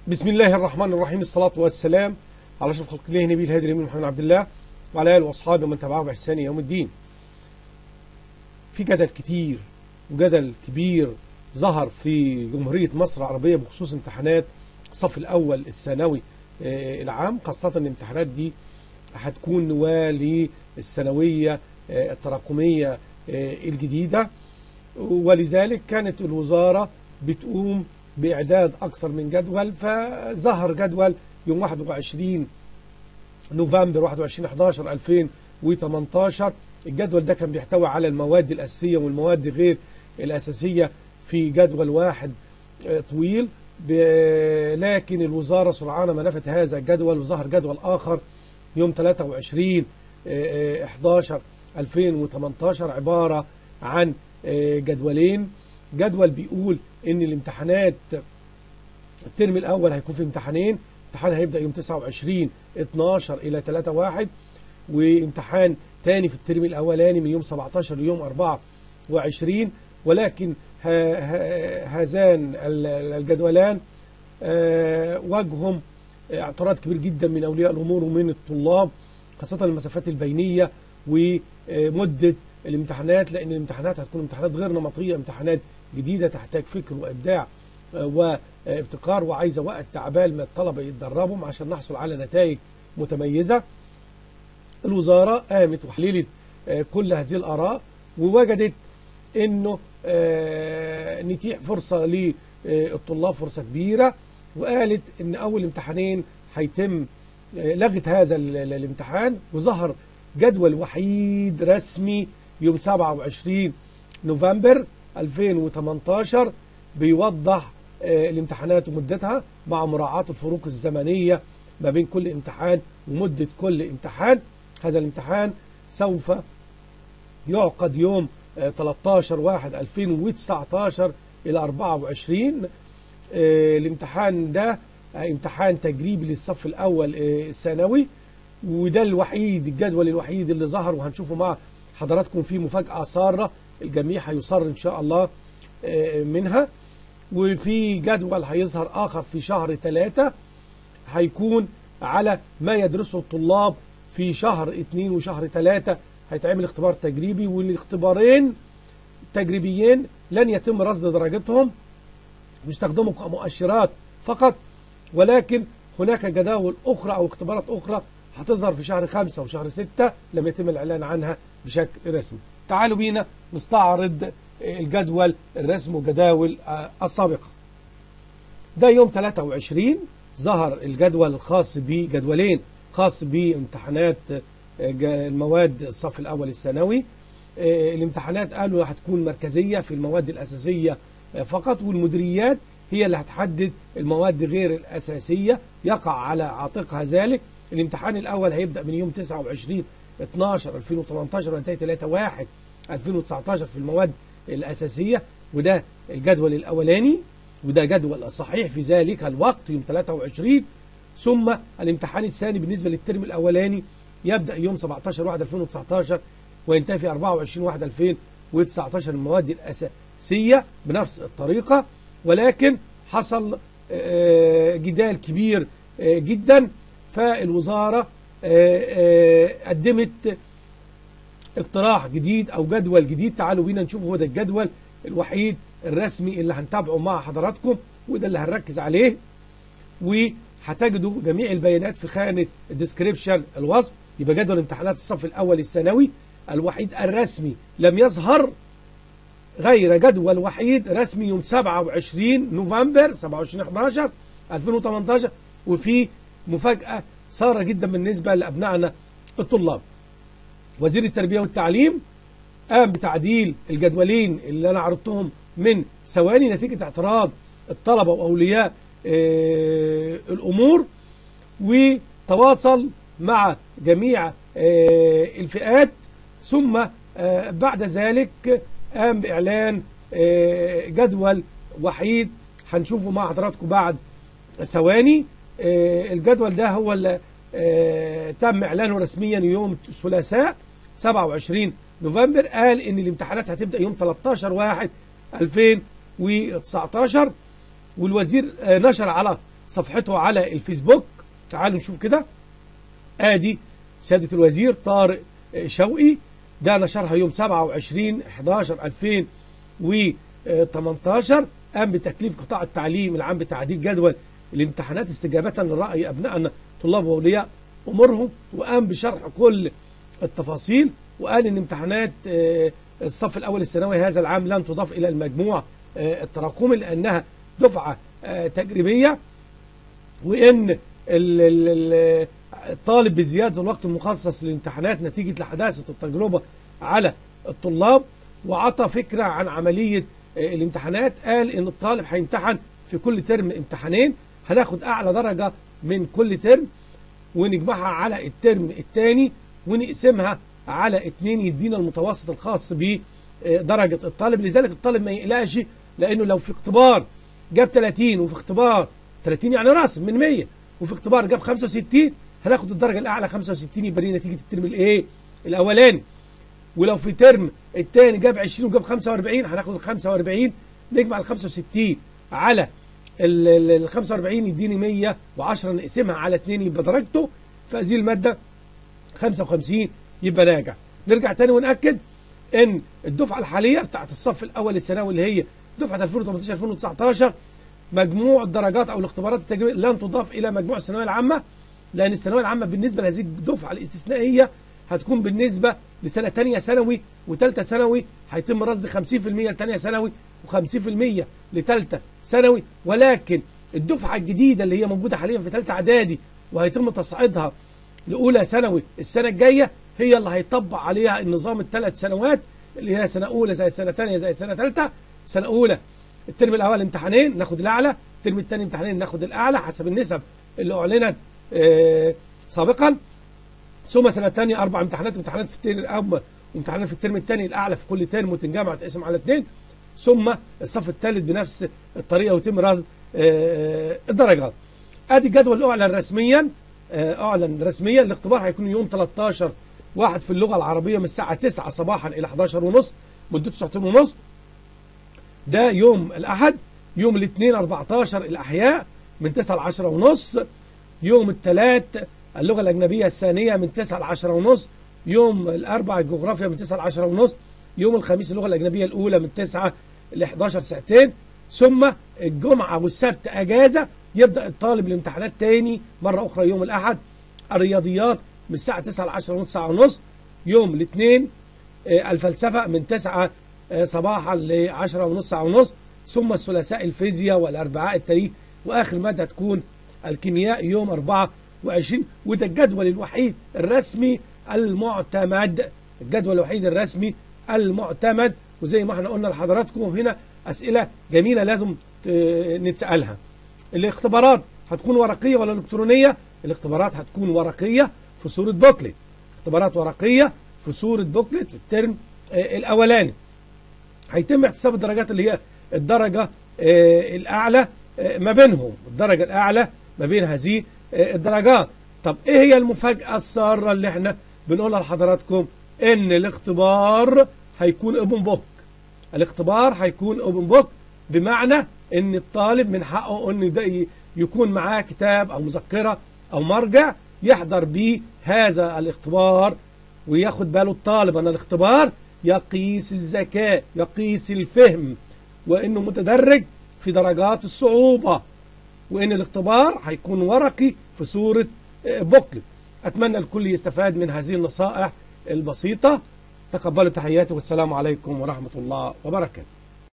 بسم الله الرحمن الرحيم الصلاة والسلام على أشرف خلق الله نبي الهادي الأمين محمد عبد الله وعلى آله وأصحابه ومن تبعه بإحسان يوم الدين. في جدل كتير وجدل كبير ظهر في جمهورية مصر العربية بخصوص امتحانات الصف الأول الثانوي آه، العام خاصة ان الامتحانات دي هتكون نواة للثانوية آه، التراكمية آه، الجديدة ولذلك كانت الوزارة بتقوم بإعداد أكثر من جدول فظهر جدول يوم 21 نوفمبر 21 11 2018 الجدول ده كان بيحتوي على المواد الأساسية والمواد غير الأساسية في جدول واحد آه، طويل ب- لكن الوزارة سرعان ما نفت هذا الجدول وظهر جدول آخر يوم 23 آه، آه، 11 2018 عبارة عن آه، جدولين جدول بيقول ان الامتحانات الترم الاول هيكون في امتحانين امتحان هيبدا يوم 29 12 الى 3 1 وامتحان تاني في الترم الاولاني من يوم 17 ليوم 24 ولكن ه- ه- هذان ال- الجدولان آه، واجههم اعتراض كبير جدا من اولياء الامور ومن الطلاب خاصه المسافات البينيه ومده الامتحانات لان الامتحانات هتكون امتحانات غير نمطيه امتحانات جديده تحتاج فكر وابداع آه، وابتكار وعايزه وقت تعبال ما الطلبه يتدربوا عشان نحصل على نتائج متميزه الوزاره قامت وحللت آه، كل هذه الاراء ووجدت انه آه، نتيح فرصه للطلاب فرصه كبيره وقالت ان اول امتحانين هيتم آه، لغت هذا ال- ال- الامتحان وظهر جدول وحيد رسمي يوم 27 نوفمبر 2018 بيوضح آه، الامتحانات ومدتها مع مراعاة الفروق الزمنية ما بين كل امتحان ومدة كل امتحان هذا الامتحان سوف يعقد يوم آه، 13 واحد 2019 إلى 24 آه، الامتحان ده آه، امتحان تجريبي للصف الأول آه، الثانوي وده الوحيد الجدول الوحيد اللي ظهر وهنشوفه مع حضراتكم فيه مفاجأة سارة الجميع هيصر إن شاء الله آه، منها وفي جدول هيظهر آخر في شهر ثلاثة هيكون على ما يدرسه الطلاب في شهر اتنين وشهر ثلاثة هيتعمل اختبار تجريبي والاختبارين تجريبيين لن يتم رصد درجتهم يستخدموا كمؤشرات فقط ولكن هناك جداول أخرى أو اختبارات أخرى هتظهر في شهر خمسة وشهر ستة لم يتم الإعلان عنها بشكل رسمي تعالوا بينا نستعرض الجدول الرسمي وجداول آه، السابقة ده يوم 23 ظهر الجدول الخاص بجدولين خاص بامتحانات آه، جا- المواد الصف الأول الثانوي آه، الامتحانات قالوا هتكون مركزية في المواد الأساسية آه، فقط والمديريات هي اللي هتحدد المواد غير الأساسية يقع على عاتقها ذلك الامتحان الأول هيبدأ من يوم 29 12 2018 وينتهي 3 1 2019 في المواد الأساسية وده الجدول الأولاني وده جدول صحيح في ذلك الوقت يوم 23 ثم الامتحان الثاني بالنسبة للترم الأولاني يبدأ يوم 17 1 2019 وينتهي في 24 1 2019 المواد الأساسية بنفس الطريقة ولكن حصل آه، جدال كبير آه، جدا فالوزارة آه، آه، قدمت اقتراح جديد او جدول جديد تعالوا بينا نشوف هو ده الجدول الوحيد الرسمي اللي هنتابعه مع حضراتكم وده اللي هنركز عليه وهتجدوا جميع البيانات في خانة الديسكريبشن الوصف يبقى جدول امتحانات الصف الأول الثانوي الوحيد الرسمي لم يظهر غير جدول وحيد رسمي يوم 27 نوفمبر 27 11 2018 وفي مفاجأة سارة جدا بالنسبة لأبنائنا الطلاب وزير التربية والتعليم قام بتعديل الجدولين اللي أنا عرضتهم من ثواني نتيجة اعتراض الطلبة وأولياء آه، الأمور وتواصل مع جميع آه، الفئات ثم آه، بعد ذلك قام بإعلان آه، جدول وحيد هنشوفه مع حضراتكم بعد ثواني آه، الجدول ده هو اللي آه، تم إعلانه رسميا يوم الثلاثاء 27 نوفمبر قال إن الامتحانات هتبدأ يوم 13 واحد 2019 والوزير آه، نشر على صفحته على الفيسبوك تعالوا نشوف كده ادي سيادة الوزير طارق شوقي ده نشرها يوم 27 11 2018 قام بتكليف قطاع التعليم العام بتعديل جدول الامتحانات استجابة لرأي أبنائنا طلاب وأولياء أمورهم وقام بشرح كل التفاصيل وقال إن امتحانات الصف الأول الثانوي هذا العام لن تضاف إلى المجموع التراكمي لأنها دفعة تجريبية وإن الطالب بزيادة الوقت المخصص للامتحانات نتيجة لحداثة التجربة على الطلاب وعطى فكرة عن عملية الامتحانات قال ان الطالب هيمتحن في كل ترم امتحانين هناخد اعلى درجة من كل ترم ونجمعها على الترم الثاني ونقسمها على اتنين يدينا المتوسط الخاص بدرجة الطالب لذلك الطالب ما يقلقش لانه لو في اختبار جاب 30 وفي اختبار 30 يعني رسم من 100 وفي اختبار جاب 65 هناخد الدرجة الاعلى 65 يبقى دي نتيجة الترم الايه الاولاني ولو في ترم الثاني جاب 20 وجاب 45 هناخد ال 45 نجمع ال 65 على ال 45 يديني 110 نقسمها على 2 يبقى درجته في هذه الماده 55 يبقى ناجح نرجع تاني ونأكد ان الدفعه الحاليه بتاعت الصف الاول الثانوي اللي هي دفعه 2018 2019 مجموع الدرجات او الاختبارات التجريبيه لن تضاف الى مجموع الثانويه العامه لان الثانويه العامه بالنسبه لهذه الدفعه الاستثنائيه هتكون بالنسبه لسنه ثانيه ثانوي وثالثه ثانوي هيتم رصد 50% لثانيه ثانوي و50% لثالثه ثانوي ولكن الدفعه الجديده اللي هي موجوده حاليا في ثالثه اعدادي وهيتم تصعيدها لاولى ثانوي السنه الجايه هي اللي هيطبق عليها النظام الثلاث سنوات اللي هي سنه اولى زي سنه ثانيه زي سنه ثالثه سنه اولى الترم الاول امتحانين ناخد الاعلى الترم الثاني امتحانين ناخد الاعلى حسب النسب اللي اعلنت آه سابقا ثم سنه ثانيه اربع امتحانات امتحانات في الترم الاول وامتحانات في الترم الثاني الاعلى في كل ترم وتنجمع وتقسم على اثنين ثم الصف الثالث بنفس الطريقه ويتم رصد الدرجات ادي الجدول اعلن رسميا اعلن رسميا الاختبار هيكون يوم 13 واحد في اللغه العربيه من الساعه 9 صباحا الى 11 ونص مدته ساعتين ونص ده يوم الاحد يوم الاثنين 14 الاحياء من 9 ل 10 ونص يوم الثلاث اللغه الاجنبيه الثانيه من 9 ل 10 ونص يوم الاربعاء الجغرافيا من 9 ل 10 ونص يوم الخميس اللغه الاجنبيه الاولى من 9 ل 11 ساعتين ثم الجمعه والسبت اجازه يبدا الطالب الامتحانات تاني مره اخرى يوم الاحد الرياضيات من الساعه 9 ل 10 ونص ساعه ونص يوم الاثنين الفلسفه من 9 صباحا ل 10 ونص ساعه ونص ثم الثلاثاء الفيزياء والاربعاء التاريخ واخر ماده تكون الكيمياء يوم 24 وده الجدول الوحيد الرسمي المعتمد الجدول الوحيد الرسمي المعتمد وزي ما احنا قلنا لحضراتكم هنا اسئله جميله لازم نتسالها الاختبارات هتكون ورقيه ولا الكترونيه الاختبارات هتكون ورقيه في صوره بوكلت اختبارات ورقيه في صوره بوكلت في الترم الاولاني هيتم احتساب الدرجات اللي هي الدرجه الاعلى ما بينهم الدرجه الاعلى ما بين هذه الدرجات طب ايه هي المفاجاه الساره اللي احنا بنقولها لحضراتكم ان الاختبار هيكون اوبن بوك الاختبار هيكون اوبن بوك بمعنى ان الطالب من حقه ان ده يكون معاه كتاب او مذكره او مرجع يحضر بيه هذا الاختبار وياخد باله الطالب ان الاختبار يقيس الذكاء يقيس الفهم وانه متدرج في درجات الصعوبه وان الاختبار هيكون ورقي في صوره بوكلت اتمنى الكل يستفاد من هذه النصائح البسيطه تقبلوا تحياتي والسلام عليكم ورحمه الله وبركاته